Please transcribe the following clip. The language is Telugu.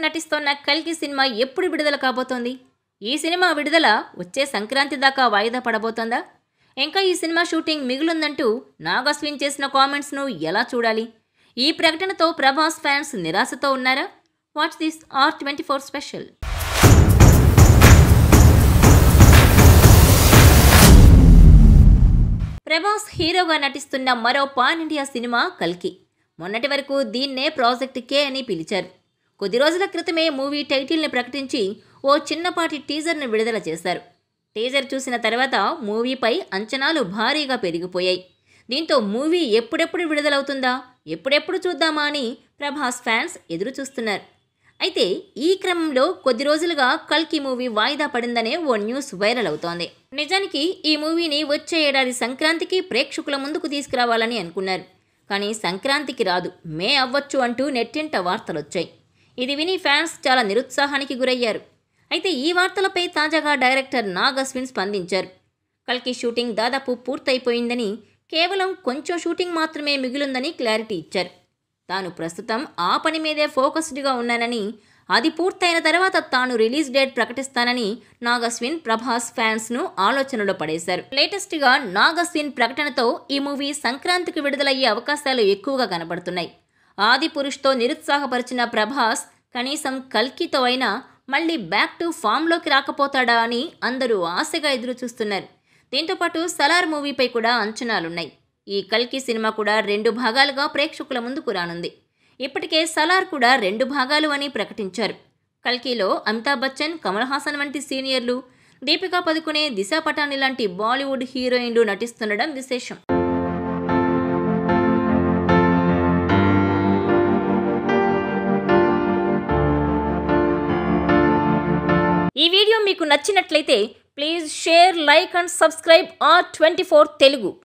నటిస్తోన్న కల్కి సినిమా ఎప్పుడు విడుదల కాబోతోంది ఈ సినిమా విడుదల వచ్చే సంక్రాంతి దాకా వాయిదా పడబోతోందా ఇంకా ఈ సినిమా షూటింగ్ మిగులుందంటూ నాగస్విన్ చేసిన కామెంట్స్ను ఎలా చూడాలి ఈ ప్రకటనతో ప్రభాస్ ఫ్యాన్స్ నిరాశతో ఉన్నారా watch this R twenty four special Prabhas హీరోగా నటిస్తున్న మరో పాన్ ఇండియా సినిమా కల్కి మొన్నటి వరకు దీన్నే ప్రాజెక్ట్ కే అని పిలిచారు కొద్ది రోజుల క్రితమే మూవీ టైటిల్ని ప్రకటించి ఓ చిన్నపాటి టీజర్ని విడుదల చేశారు టీజర్ చూసిన తర్వాత మూవీపై అంచనాలు భారీగా పెరిగిపోయాయి దీంతో మూవీ ఎప్పుడెప్పుడు విడుదలవుతుందా ఎప్పుడెప్పుడు చూద్దామా అని ప్రభాస్ ఫ్యాన్స్ ఎదురు చూస్తున్నారు అయితే ఈ క్రమంలో కొద్ది రోజులుగా కల్కి మూవీ వాయిదా పడిందనే ఓ న్యూస్ వైరల్ అవుతోంది నిజానికి ఈ మూవీని వచ్చే ఏడాది సంక్రాంతికి ప్రేక్షకుల ముందుకు తీసుకురావాలని అనుకున్నారు కానీ సంక్రాంతికి రాదు మే అవ్వచ్చు అంటూ నెట్టింట వార్తలొచ్చాయి ఇది విని ఫ్యాన్స్ చాలా నిరుత్సాహానికి గురయ్యారు అయితే ఈ వార్తలపై తాజాగా డైరెక్టర్ నాగ్ అశ్విన్ స్పందించారు కల్కి షూటింగ్ దాదాపు పూర్తయిపోయిందని కేవలం కొంచెం షూటింగ్ మాత్రమే మిగిలిందని క్లారిటీ ఇచ్చారు తాను ప్రస్తుతం ఆ పని మీదే ఫోకస్డ్గా ఉన్నానని అది పూర్తయిన తర్వాత తాను రిలీజ్ డేట్ ప్రకటిస్తానని నాగస్విన్ ప్రభాస్ ఫ్యాన్స్ను ఆలోచనలో పడేశారు లేటెస్ట్గా నాగస్విన్ ప్రకటనతో ఈ మూవీ సంక్రాంతికి విడుదలయ్యే అవకాశాలు ఎక్కువగా కనబడుతున్నాయి ఆది పురుష్తో నిరుత్సాహపరిచిన ప్రభాస్ కనీసం కల్కితో అయినా మళ్ళీ బ్యాక్ టు ఫామ్లోకి రాకపోతాడా అని అందరూ ఆశగా ఎదురు చూస్తున్నారు దీంతోపాటు సలార్ మూవీపై కూడా అంచనాలున్నాయి ఈ కల్కి సినిమా కూడా రెండు భాగాలుగా ప్రేక్షకుల ముందుకు రానుంది ఇప్పటికే సలార్ కూడా రెండు భాగాలు అని ప్రకటించారు కల్కిలో అమితాబ్ బచ్చన్ కమల్ హాసన్ వంటి సీనియర్లు దీపికా పదుకునే దిశా పటాని లాంటి బాలీవుడ్ హీరోయిన్లు నటిస్తుండడం విశేషం ఈ వీడియో మీకు నచ్చినట్లయితే please share like and subscribe R twenty four Telugu